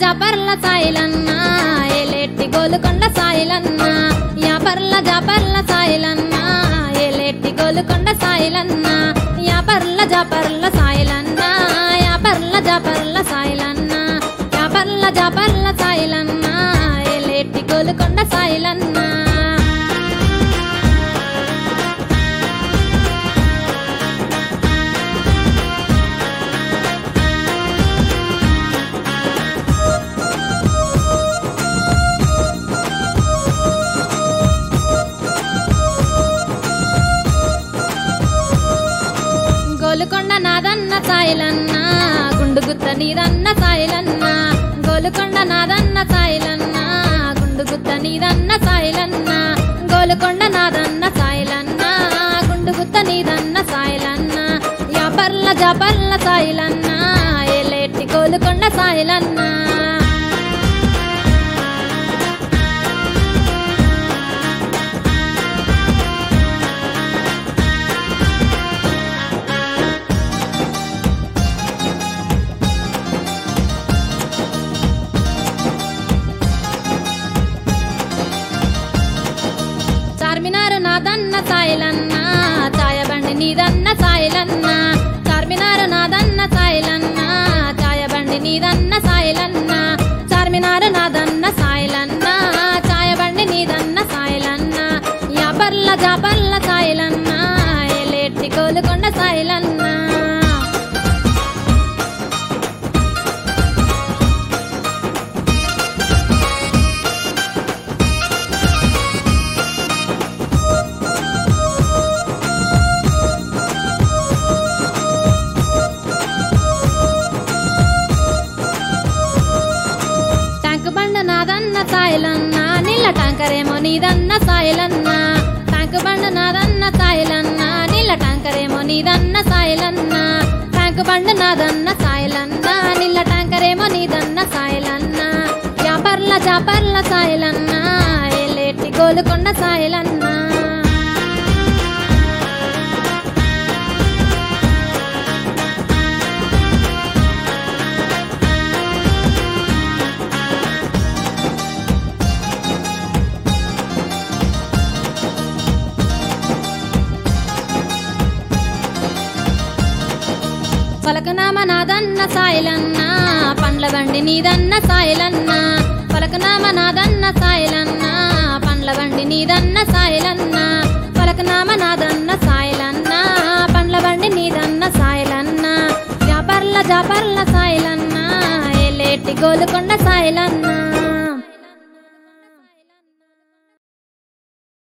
జాపర్ల సాయిలన్న ఏలేటి గోలుకొండ సాయిలన్న యాపర్ల జాపర్ల సాయిలన్న ఏలేటి గోలుకొండ సాయిలన్న యాపర్ల జాపర్ల సాయిలన్న యాపర్ల జాపర్ల సాయిలన్న యాపర్ల జాపర్ల సాయిలన్న ఏలేటి గోలుకొండ సాయిలన్న గోలుకొండ నాదన్న సాయిలన్న గుండుగుత్త నీదన్న సాయిలన్న గోలుకొండ నాదన్న సాయిలన్న గుండుగుత్త నీదన్న సాయిలన్న గోలుకొండ నాదన్న సాయిలన్న గుండుగుత్త నీదన్న సాయిలన్న యాపర్ల జాపర్ల సాయిలన్న ఏలేటి గోలుకొండ సాయిలన్న చార్మినారు నాదన్న సాయిలన్న ఛాయబండి నీదన్న సాయిలన్న చార్మినారు నాదన్న సాయిలన్న ఛాయబండి నీదన్న సాయిలన్న చార్మినారు నాదన్న సాయిలన్న ఛాయబండి నీదన్న సాయిలన్న యాపర్ల జాపర్ల సాయిలన్న ఎలేటి కోలుకొండ సాయిలన్న ట్యాంక్ బండ నాదన్న సాయిలన్న నీళ్ళ ట్యాంకరేమో నీదన్న సాయిలన్న ట్యాంక్ బండ నాదన్న సాయిలన్న నీళ్ళ ట్యాంకరేమో నీదన్న సాయిలన్న ట్యాంక్ బండ నాదన్న సాయిలన్న నీళ్ళ ట్యాంకరేమో నీదన్న సాయిలన్న యాపర్ల జాపర్ల సాయిలన్న ఎలేటి గోలుకొండ సాయిలన్న పలకనామ నాదన్న సాయిలన్న పండ్ల బండి నీదన్న సాయిలన్న పలకనామ నాదన్న సాయిలన్న పండ్ల బండి నీదన్న సాయిలన్న పలకనామ నాదన్న సాయిలన్న పండ్ల బండి నీదన్న సాయిలన్న జాపర్ల జాపర్ల సాయిలన్న ఎలేటి గోలుకొండ సాయిలన్న